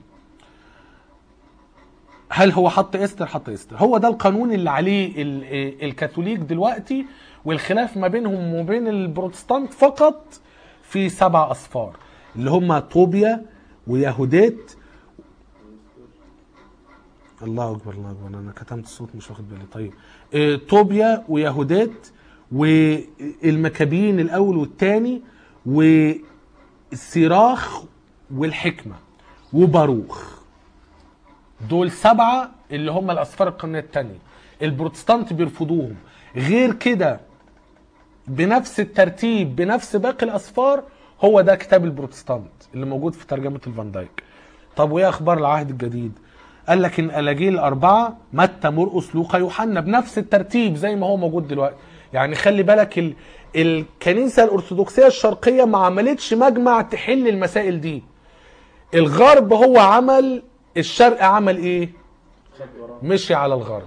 هل هو حط استر حط استر هو ده القانون اللي عليه ال- ال- الكاثوليك دلوقتي والخلاف ما بينهم وبين البروتستانت فقط في سبع اصفار اللي هم طوبيا ويهوديت الله اكبر الله اكبر انا كتمت الصوت مش واخد بالي طيب آه، طوبيا ويهوديت والمكابيين الاول والثاني والسراخ والحكمه وباروخ دول سبعة اللي هم الأسفار القرنية الثانية البروتستانت بيرفضوهم غير كده بنفس الترتيب بنفس باقي الأسفار هو ده كتاب البروتستانت اللي موجود في ترجمة الفان دايك طب وإيه أخبار العهد الجديد قال لك إن الأناجيل الأربعة متى مرقس لوقا يوحنا بنفس الترتيب زي ما هو موجود دلوقتي يعني خلي بالك ال... الكنيسة الأرثوذكسية الشرقية ما عملتش مجمع تحل المسائل دي الغرب هو عمل الشرق عمل ايه خد وراه مشي على الغرب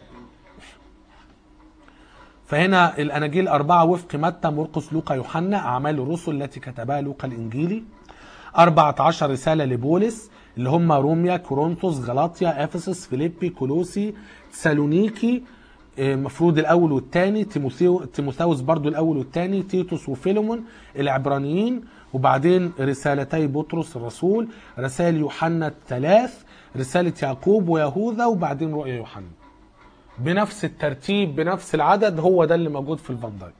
فهنا الاناجيل اربعه وفق متى مرقس لوقا يوحنا اعمال الرسل التي كتبها لوقا الانجيلي 14 رساله لبولس اللي هم روميا كورنثوس غلاطيا افسس فيليبي كولوسي تسالونيكي آه، مفروض الاول والثاني تيموثيو تيموثاوس برضو الاول والثاني تيتوس وفيلمون العبرانيين وبعدين رسالتي بطرس الرسول رسائل يوحنا الثلاث رساله يعقوب ويهوذا وبعدين رؤيا يوحنا بنفس الترتيب بنفس العدد هو ده اللي موجود في الفان دايك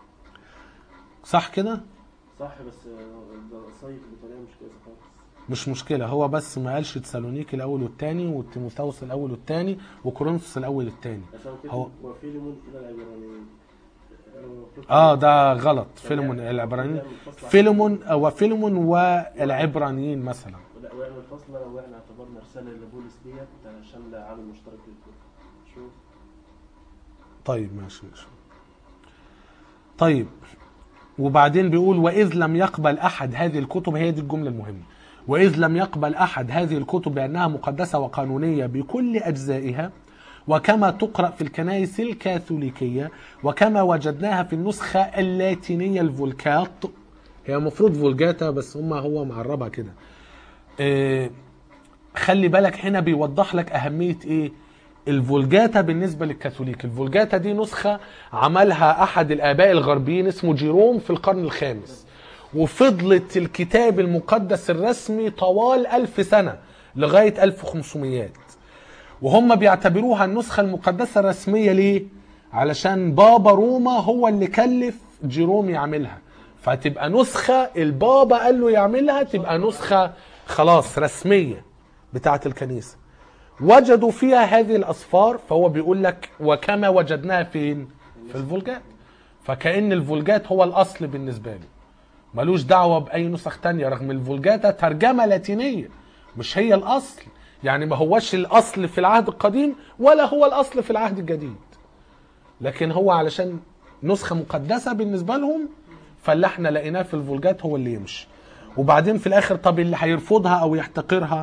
صح كده صح بس آه، ده صيف بطريقه مش كويسه خالص مش مشكله هو بس ما قالش تسالونيك الاول والثاني وتيموثاوس الاول والثاني وكورنثوس الاول والثاني عشان كده هو- وفيلمون الى العبرانيين المفروض اه ده غلط فيلمون العبرانيين فيلمون او فيلمون والعبرانيين مثلا لا واعمل فصل لو احنا اعتبرنا رساله لبولس ديت شامله عامل مشترك للكل شوف طيب ماشي ماشي طيب وبعدين بيقول وإذ لم يقبل أحد هذه الكتب هي دي الجملة المهمة وإذ لم يقبل أحد هذه الكتب بأنها مقدسة وقانونية بكل أجزائها وكما تقرأ في الكنائس الكاثوليكية وكما وجدناها في النسخة اللاتينية الفولكات هي المفروض فولجاتا بس هم هو معربها كده آه، خلي بالك هنا بيوضح لك أهمية إيه الفولجاتا بالنسبة للكاثوليك الفولجاتا دي نسخة عملها أحد الآباء الغربيين اسمه جيروم في القرن الخامس وفضلت الكتاب المقدس الرسمي طوال ألف سنة لغاية 1500 وهم بيعتبروها النسخة المقدسة الرسمية ليه؟ علشان بابا روما هو اللي كلف جيروم يعملها فتبقى نسخة البابا قال له يعملها تبقى نسخة خلاص رسمية بتاعة الكنيسة وجدوا فيها هذه الأصفار فهو بيقول لك وكما وجدناها فين؟ في الفولجات فكأن الفولجات هو الأصل بالنسبة له ملوش دعوة بأي نسخ تانية رغم الفولجاتا ترجمة لاتينية مش هي الأصل يعني ما هوش الأصل في العهد القديم ولا هو الأصل في العهد الجديد لكن هو علشان نسخة مقدسة بالنسبة لهم فاللي احنا لقيناه في الفولجات هو اللي يمشي وبعدين في الآخر طب اللي هيرفضها أو يحتقرها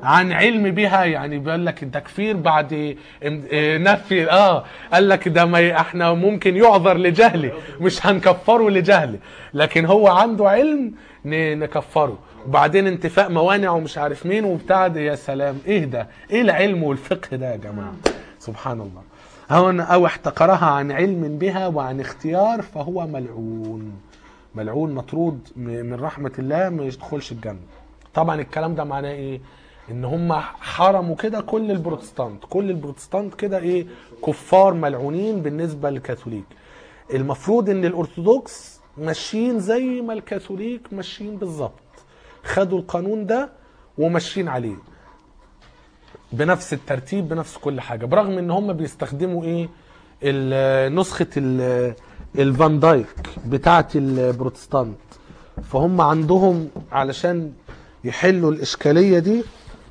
عن علم بها يعني بيقول لك التكفير بعد ام- اه نفي اه قال لك ده ما ي- احنا ممكن يعذر لجهله مش هنكفره لجهله لكن هو عنده علم ن- نكفره وبعدين انتفاء موانع ومش عارف مين وبتاع ده يا سلام ايه ده ايه العلم والفقه ده يا جماعه سبحان الله أو أو احتقرها عن علم بها وعن اختيار فهو ملعون ملعون مطرود م- من رحمة الله ما يدخلش الجنة طبعا الكلام ده معناه ايه ان هم حرموا كده كل البروتستانت كل البروتستانت كده ايه كفار ملعونين بالنسبة للكاثوليك المفروض ان الارثوذكس ماشيين زي ما الكاثوليك ماشيين بالظبط خدوا القانون ده وماشيين عليه بنفس الترتيب بنفس كل حاجه برغم ان هم بيستخدموا ايه ال- نسخه ال- الفان دايك بتاعه البروتستانت فهم عندهم علشان يحلوا الاشكاليه دي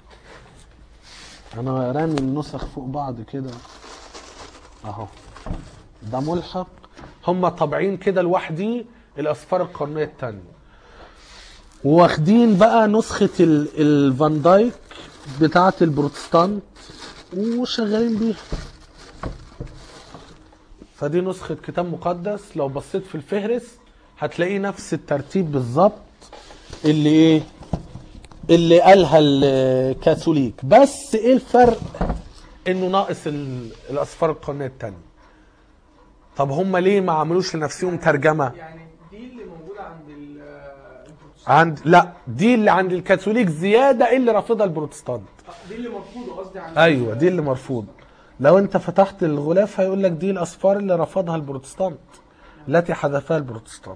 انا رامي النسخ فوق بعض كده اهو ده ملحق هم طابعين كده لوحدي الاسفار القرنيه الثانيه واخدين بقى نسخة ال- الفان دايك بتاعة البروتستانت وشغالين بيها فدي نسخة كتاب مقدس لو بصيت في الفهرس هتلاقيه نفس الترتيب بالظبط اللي ايه اللي قالها الكاثوليك بس ايه الفرق انه ناقص ال- الاسفار القرنية التانية طب هم ليه ما عملوش لنفسهم ترجمة يعني دي اللي موجوده عند ال- البروتستانت عند لا دي اللي عند الكاثوليك زياده اللي رافضها البروتستانت آه، دي اللي مرفوضه قصدي عند ايوه دي اللي مرفوض لو انت فتحت الغلاف هيقول لك دي الاسفار اللي رفضها البروتستانت التي حذفها البروتستانت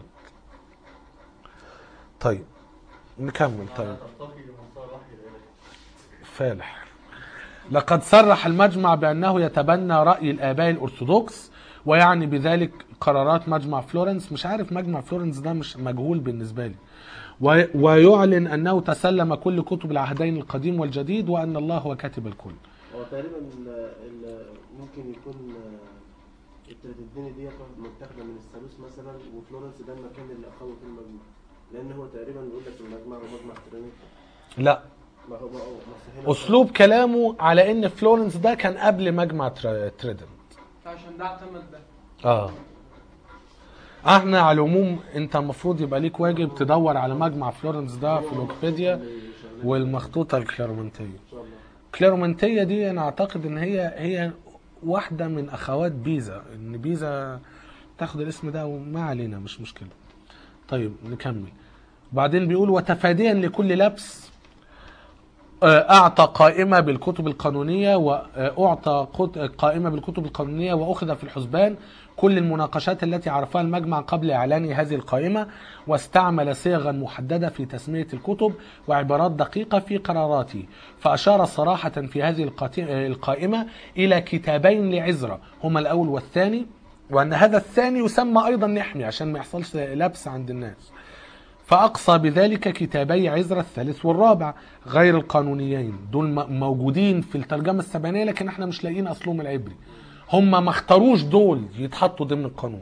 طيب نكمل طيب ترتقي لمستوى الوحي الالهي فالح لقد صرح المجمع بأنه يتبنى رأي الآباء الأرثوذكس ويعني بذلك قرارات مجمع فلورنس مش عارف مجمع فلورنس ده مش مجهول بالنسبة لي و- ويعلن أنه تسلم كل كتب العهدين القديم والجديد وأن الله هو كاتب الكل هو تقريبا ال- ال- ممكن يكون آه، الترتيبين دي متاخده من الثالوث مثلا وفلورنس ده المكان اللي اخذوا فيه المجمع لان هو تقريبا بيقول لك المجمع هو مجمع ترينيتي لا ما هو ما هو بس هنا أسلوب كلامه على أن فلورنس ده كان قبل مجمع تر- تريدنت عشان ده اعتمد ده اه احنا على العموم انت المفروض يبقى ليك واجب تدور على مجمع فلورنس ده في ويكيبيديا والمخطوطه الكليرومنتيه ان شاء الله الكليرومنتيه دي انا اعتقد ان هي هي واحده من اخوات بيزا ان بيزا تاخد الاسم ده وما علينا مش مشكله طيب نكمل بعدين بيقول وتفاديا لكل لبس آه، أعطى قائمة بالكتب القانونية وأعطى قط- قائمة بالكتب القانونية وأخذ في الحسبان كل المناقشات التي عرفها المجمع قبل إعلان هذه القائمة واستعمل صيغا محددة في تسمية الكتب وعبارات دقيقة في قراراته فأشار صراحة في هذه القات- القائمة إلى كتابين لعزرة هما الأول والثاني وأن هذا الثاني يسمى أيضا نحمي عشان ما يحصلش لبس عند الناس فأقصى بذلك كتابي عزرا الثالث والرابع غير القانونيين دول م- موجودين في الترجمة السبعينية لكن احنا مش لاقيين أصلهم العبري هم ما اختاروش دول يتحطوا ضمن القانون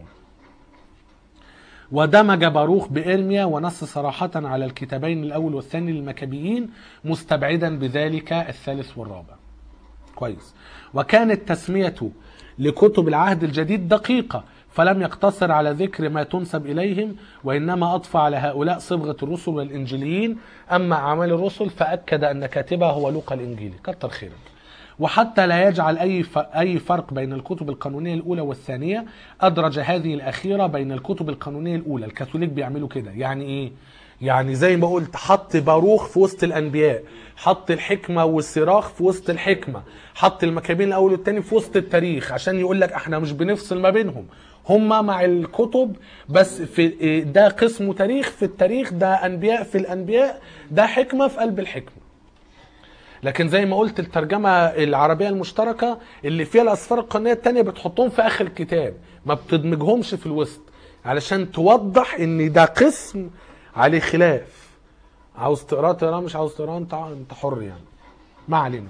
ودمج باروخ بإرميا ونص صراحة على الكتابين الأول والثاني للمكابيين مستبعدا بذلك الثالث والرابع كويس وكانت تسميته لكتب العهد الجديد دقيقة فلم يقتصر على ذكر ما تنسب إليهم وإنما أضفى على هؤلاء صبغة الرسل والإنجيليين أما أعمال الرسل فأكد أن كاتبها هو لوقا الإنجيلي كتر خيرك وحتى لا يجعل أي ف- أي فرق بين الكتب القانونية الأولى والثانية أدرج هذه الأخيرة بين الكتب القانونية الأولى الكاثوليك بيعملوا كده يعني إيه؟ يعني زي ما قلت حط باروخ في وسط الانبياء حط الحكمه والصراخ في وسط الحكمه حط المكابين الاول والثاني في وسط التاريخ عشان يقول لك احنا مش بنفصل ما بينهم هما مع الكتب بس في إيه، ده قسم تاريخ في التاريخ ده انبياء في الانبياء ده حكمه في قلب الحكمه لكن زي ما قلت الترجمة العربية المشتركة اللي فيها الأسفار القانونية التانية بتحطهم في آخر الكتاب ما بتدمجهمش في الوسط علشان توضح إن ده قسم عليه خلاف عاوز تقراه تقراه مش عاوز تقراه انت انت حر يعني ما علينا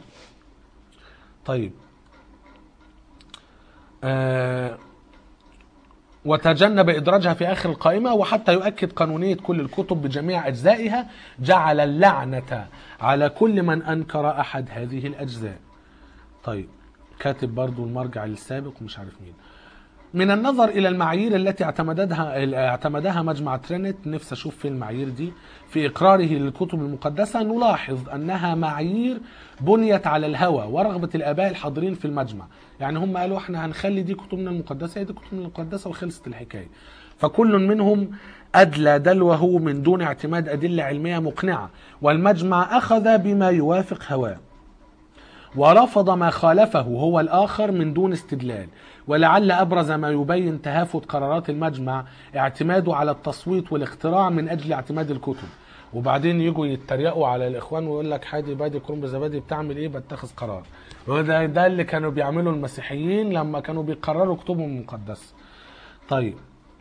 طيب آه وتجنب إدراجها في آخر القائمة وحتى يؤكد قانونية كل الكتب بجميع أجزائها جعل اللعنة على كل من أنكر أحد هذه الأجزاء طيب كاتب برضو المرجع السابق ومش عارف مين من النظر الى المعايير التي اعتمدتها اعتمدها مجمع ترينت نفسي اشوف في المعايير دي في اقراره للكتب المقدسه نلاحظ انها معايير بنيت على الهوى ورغبه الاباء الحاضرين في المجمع يعني هم قالوا احنا هنخلي دي كتبنا المقدسه هي دي كتبنا المقدسه وخلصت الحكايه فكل منهم ادلى دلوه من دون اعتماد ادله علميه مقنعه والمجمع اخذ بما يوافق هواه ورفض ما خالفه هو الآخر من دون استدلال ولعل أبرز ما يبين تهافت قرارات المجمع اعتماده على التصويت والاختراع من أجل اعتماد الكتب وبعدين يجوا يتريقوا على الإخوان ويقول لك حادي بادي كرنب زبادي بتعمل إيه بتخذ قرار وده ده اللي كانوا بيعملوا المسيحيين لما كانوا بيقرروا كتبهم المقدسة طيب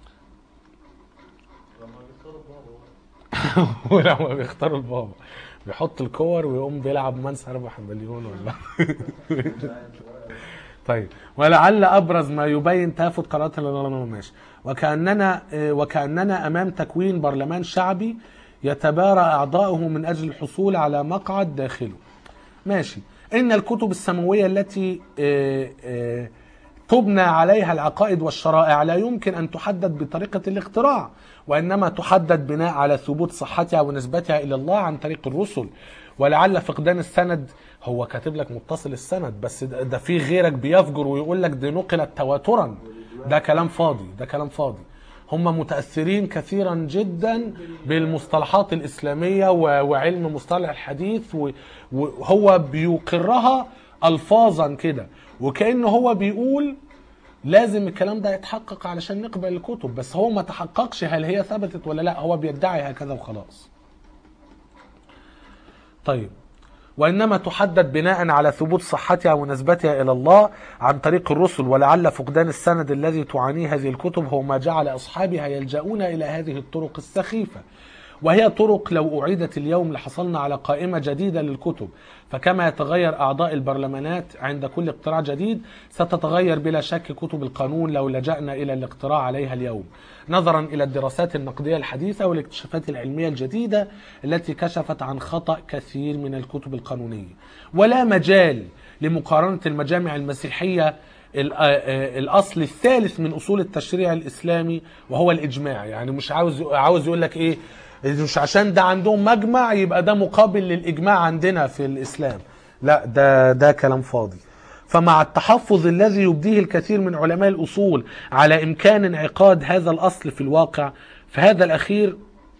ولما بيختاروا البابا بيحط الكور ويقوم بيلعب منس 4 مليون ولا طيب ولعل ابرز ما يبين تهافت قرارات ال- ماشي وكاننا آه، وكاننا امام تكوين برلمان شعبي يتبارى اعضاؤه من اجل الحصول على مقعد داخله ماشي ان الكتب السماويه التي آه، آه، تبنى عليها العقائد والشرائع لا يمكن ان تحدد بطريقه الاختراع وانما تحدد بناء على ثبوت صحتها ونسبتها الى الله عن طريق الرسل ولعل فقدان السند هو كاتب لك متصل السند بس ده, ده في غيرك بيفجر ويقول لك دي نقلت تواترا ده كلام فاضي ده كلام فاضي هم متاثرين كثيرا جدا بالمصطلحات الاسلاميه و- وعلم مصطلح الحديث و- وهو بيقرها الفاظا كده وكانه هو بيقول لازم الكلام ده يتحقق علشان نقبل الكتب بس هو ما تحققش هل هي ثبتت ولا لا هو بيدعي هكذا وخلاص طيب وإنما تحدد بناء على ثبوت صحتها ونسبتها إلى الله عن طريق الرسل ولعل فقدان السند الذي تعانيه هذه الكتب هو ما جعل أصحابها يلجؤون إلى هذه الطرق السخيفة وهي طرق لو أعيدت اليوم لحصلنا على قائمة جديدة للكتب فكما يتغير أعضاء البرلمانات عند كل اقتراع جديد ستتغير بلا شك كتب القانون لو لجأنا إلى الاقتراع عليها اليوم نظرا إلى الدراسات النقدية الحديثة والاكتشافات العلمية الجديدة التي كشفت عن خطأ كثير من الكتب القانونية ولا مجال لمقارنة المجامع المسيحية ال- آه، آه، الاصل الثالث من اصول التشريع الاسلامي وهو الاجماع يعني مش عاوز عاوز يقول لك ايه مش عشان ده عندهم مجمع يبقى ده مقابل للاجماع عندنا في الاسلام لا ده ده كلام فاضي فمع التحفظ الذي يبديه الكثير من علماء الاصول على امكان انعقاد هذا الاصل في الواقع فهذا الاخير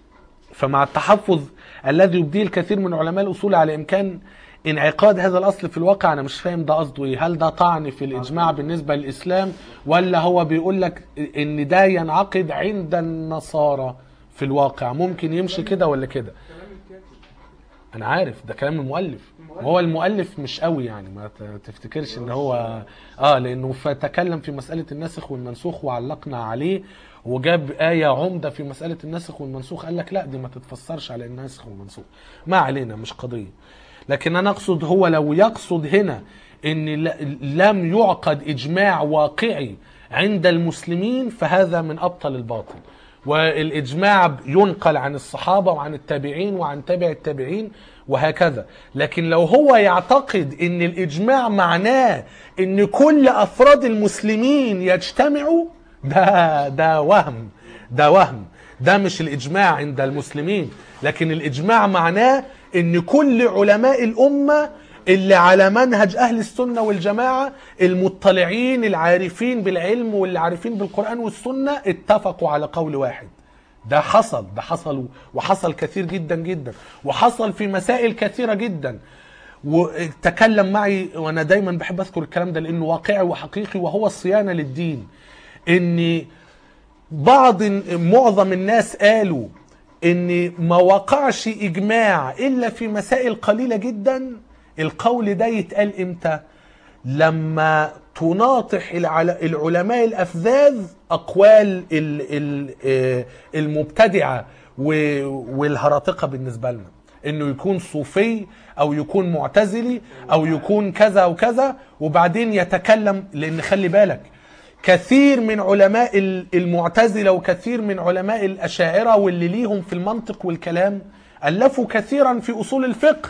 فمع التحفظ الذي يبديه الكثير من علماء الاصول على امكان انعقاد هذا الاصل في الواقع انا مش فاهم ده قصده ايه هل ده طعن في الاجماع بالنسبه للاسلام ولا هو بيقول لك ان ده ينعقد عند النصارى في الواقع ممكن يمشي كده ولا كده كلام الكاتب انا عارف ده كلام المؤلف هو المؤلف مش قوي يعني ما ت- تفتكرش ان هو اه لانه فتكلم في مساله الناسخ والمنسوخ وعلقنا عليه وجاب آية عمدة في مسألة الناسخ والمنسوخ قال لك لا دي ما تتفسرش على الناسخ والمنسوخ ما علينا مش قضية لكن أنا أقصد هو لو يقصد هنا أن ل- لم يعقد إجماع واقعي عند المسلمين فهذا من أبطل الباطل والإجماع ينقل عن الصحابة وعن التابعين وعن تابع التابعين وهكذا لكن لو هو يعتقد ان الإجماع معناه ان كل أفراد المسلمين يجتمعوا ده ده وهم ده وهم ده مش الإجماع عند المسلمين لكن الإجماع معناه ان كل علماء الأمة اللي على منهج أهل السنة والجماعة المطلعين العارفين بالعلم واللي عارفين بالقرآن والسنة اتفقوا على قول واحد ده حصل ده حصل وحصل كثير جدا جدا وحصل في مسائل كثيرة جدا وتكلم معي وانا دايما بحب اذكر الكلام ده لانه واقعي وحقيقي وهو الصيانة للدين ان بعض معظم الناس قالوا ان ما وقعش اجماع الا في مسائل قليله جدا القول ده يتقال امتى لما تناطح العل- العلماء الافذاذ اقوال ال- ال- آه، المبتدعه و- والهراطقه بالنسبه لنا انه يكون صوفي او يكون معتزلي او يكون كذا وكذا وبعدين يتكلم لان خلي بالك كثير من علماء ال- المعتزلة وكثير من علماء الأشاعرة واللي ليهم في المنطق والكلام ألفوا كثيرا في أصول الفقه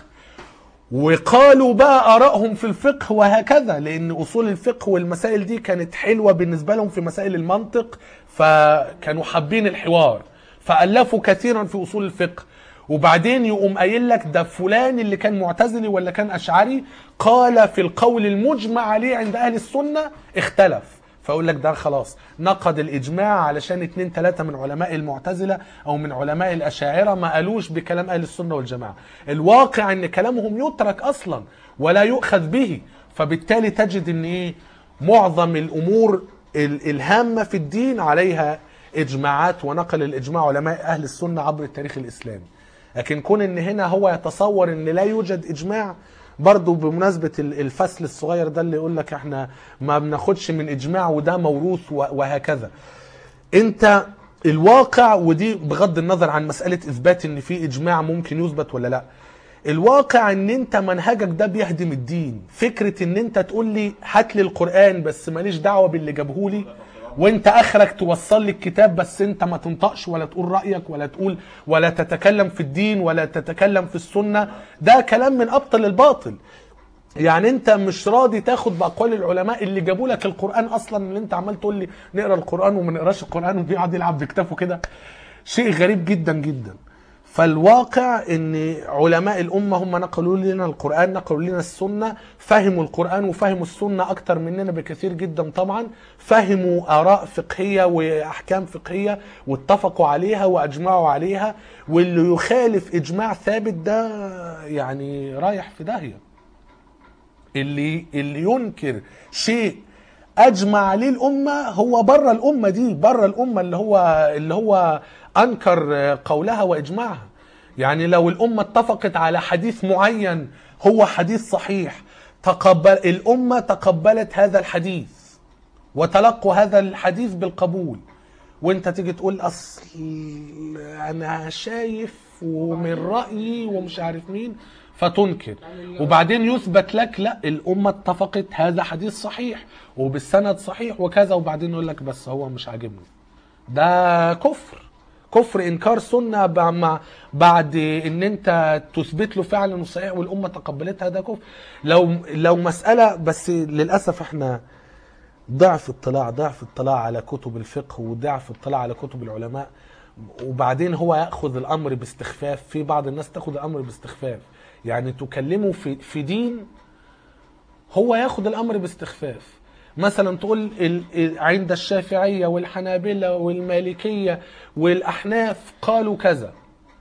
وقالوا بقى آرائهم في الفقه وهكذا لأن أصول الفقه والمسائل دي كانت حلوة بالنسبة لهم في مسائل المنطق فكانوا حابين الحوار فألفوا كثيرا في أصول الفقه وبعدين يقوم قايل لك ده فلان اللي كان معتزلي ولا كان أشعري قال في القول المجمع عليه عند أهل السنة اختلف فاقول لك ده خلاص نقد الاجماع علشان اتنين تلاتة من علماء المعتزله او من علماء الاشاعره ما قالوش بكلام اهل السنه والجماعه الواقع ان كلامهم يترك اصلا ولا يؤخذ به فبالتالي تجد ان ايه معظم الامور ال- الهامه في الدين عليها اجماعات ونقل الاجماع علماء اهل السنه عبر التاريخ الاسلامي لكن كون ان هنا هو يتصور ان لا يوجد اجماع برضو بمناسبة ال- الفصل الصغير ده اللي يقول لك احنا ما بناخدش من اجماع وده موروث و- وهكذا انت الواقع ودي بغض النظر عن مسألة اثبات ان في اجماع ممكن يثبت ولا لا الواقع ان انت منهجك ده بيهدم الدين فكرة ان انت تقول لي هات لي القرآن بس ماليش دعوة باللي جابهولي وانت اخرك توصل لي الكتاب بس انت ما تنطقش ولا تقول رأيك ولا تقول ولا تتكلم في الدين ولا تتكلم في السنة ده كلام من ابطل الباطل يعني انت مش راضي تاخد باقوال العلماء اللي جابوا لك القران اصلا اللي انت عمال تقول لي نقرا القران وما نقراش القران وبيقعد يلعب بكتافه كده شيء غريب جدا جدا فالواقع ان علماء الامه هم نقلوا لنا القران نقلوا لنا السنه فهموا القران وفهموا السنه اكتر مننا بكثير جدا طبعا فهموا اراء فقهيه واحكام فقهيه واتفقوا عليها واجمعوا عليها واللي يخالف اجماع ثابت ده يعني رايح في داهيه اللي اللي ينكر شيء اجمع عليه الامه هو بره الامه دي بره الامه اللي هو اللي هو انكر قولها واجماعها يعني لو الامه اتفقت على حديث معين هو حديث صحيح تقبل الامه تقبلت هذا الحديث وتلقوا هذا الحديث بالقبول وانت تيجي تقول اصل انا شايف ومن رايي ومش عارف مين فتنكر وبعدين يثبت لك لا الامه اتفقت هذا حديث صحيح وبالسند صحيح وكذا وبعدين يقول لك بس هو مش عاجبني ده كفر كفر انكار سنه ب- مع- بعد ان انت تثبت له فعلا صحيح والامه تقبلتها ده كفر لو لو مساله بس للاسف احنا ضعف اطلاع ضعف اطلاع على كتب الفقه وضعف اطلاع على كتب العلماء وبعدين هو ياخذ الامر باستخفاف في بعض الناس تاخذ الامر باستخفاف يعني تكلمه في في دين هو ياخذ الامر باستخفاف مثلا تقول ال- ال- عند الشافعيه والحنابله والمالكيه والاحناف قالوا كذا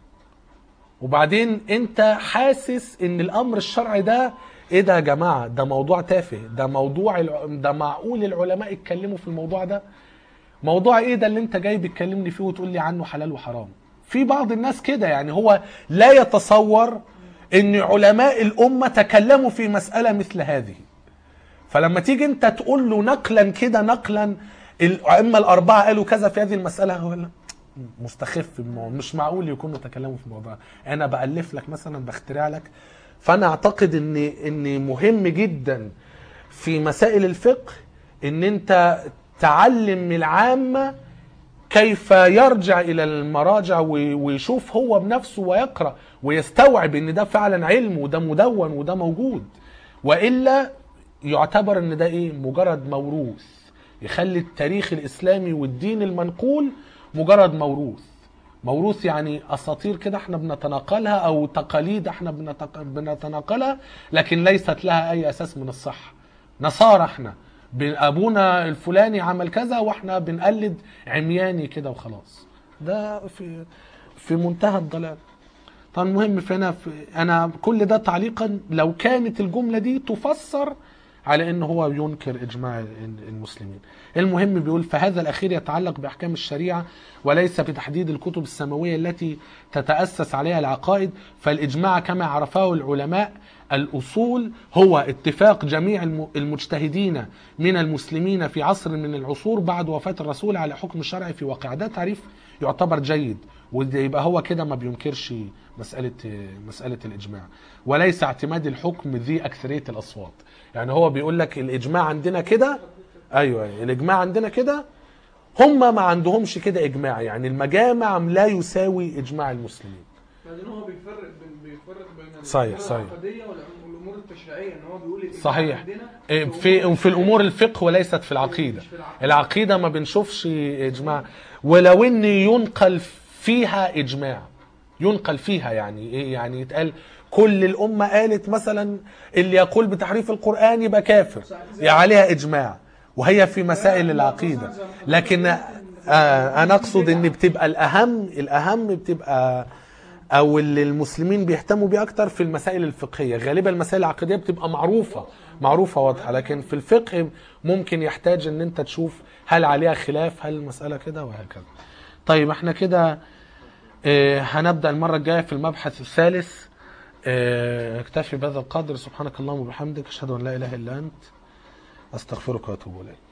وبعدين انت حاسس ان الامر الشرعي ده ايه ده يا جماعه ده موضوع تافه ده موضوع الع- ده معقول العلماء يتكلموا في الموضوع ده موضوع ايه ده اللي انت جاي بتكلمني فيه وتقول لي عنه حلال وحرام في بعض الناس كده يعني هو لا يتصور ان علماء الامه تكلموا في مساله مثل هذه فلما تيجي انت تقول له نقلا كده نقلا الائمه الاربعه قالوا كذا في هذه المساله هو لا مستخف الموضوع مش معقول يكونوا تكلموا في الموضوع انا بالف لك مثلا بخترع لك فانا اعتقد ان ان مهم جدا في مسائل الفقه ان انت تعلم العامه كيف يرجع الى المراجع وي- ويشوف هو بنفسه ويقرا ويستوعب ان ده فعلا علم وده مدون وده موجود والا يعتبر ان ده ايه مجرد موروث يخلي التاريخ الاسلامي والدين المنقول مجرد موروث موروث يعني اساطير كده احنا بنتناقلها او تقاليد احنا بنتق- بنتناقلها لكن ليست لها اي اساس من الصحه نصارى احنا بن- ابونا الفلاني عمل كذا واحنا بنقلد عمياني كده وخلاص ده في في منتهى الضلال طبعا المهم في هنا في انا كل ده تعليقا لو كانت الجمله دي تفسر على ان هو ينكر اجماع المسلمين المهم بيقول فهذا الاخير يتعلق باحكام الشريعه وليس بتحديد الكتب السماويه التي تتاسس عليها العقائد فالاجماع كما عرفه العلماء الاصول هو اتفاق جميع الم- المجتهدين من المسلمين في عصر من العصور بعد وفاه الرسول على حكم الشرع في واقع ده تعريف يعتبر جيد ويبقى هو كده ما بينكرش مسألة مسألة الإجماع وليس اعتماد الحكم ذي أكثرية الأصوات يعني هو بيقول لك الإجماع عندنا كده ايوه أيوة. الاجماع عندنا كده هم ما عندهمش كده اجماع يعني المجامع لا يساوي اجماع المسلمين بعدين هو بيفرق بين بيفرق بين صحيح، الأمور صحيح. العقديه والأم- والامور التشريعيه ان هو بيقول الإجماع صحيح. عندنا إيه، في في الامور الفقه وليست في العقيده مش في العقيدة. العقيده ما بنشوفش اجماع ولو ان ينقل فيها اجماع ينقل فيها يعني ايه يعني يتقال كل الامه قالت مثلا اللي يقول بتحريف القران يبقى كافر يعني عليها اجماع وهي في مسائل العقيده لكن آه انا اقصد ان بتبقى الاهم الاهم بتبقى او اللي المسلمين بيهتموا بيه اكتر في المسائل الفقهيه غالبا المسائل العقديه بتبقى معروفه معروفه واضحه لكن في الفقه ممكن يحتاج ان انت تشوف هل عليها خلاف هل المساله كده وهكذا طيب احنا كده آه، هنبدا المره الجايه في المبحث الثالث آه، اكتفي بهذا القدر سبحانك اللهم وبحمدك اشهد ان لا اله الا انت استغفرك واتوب اليك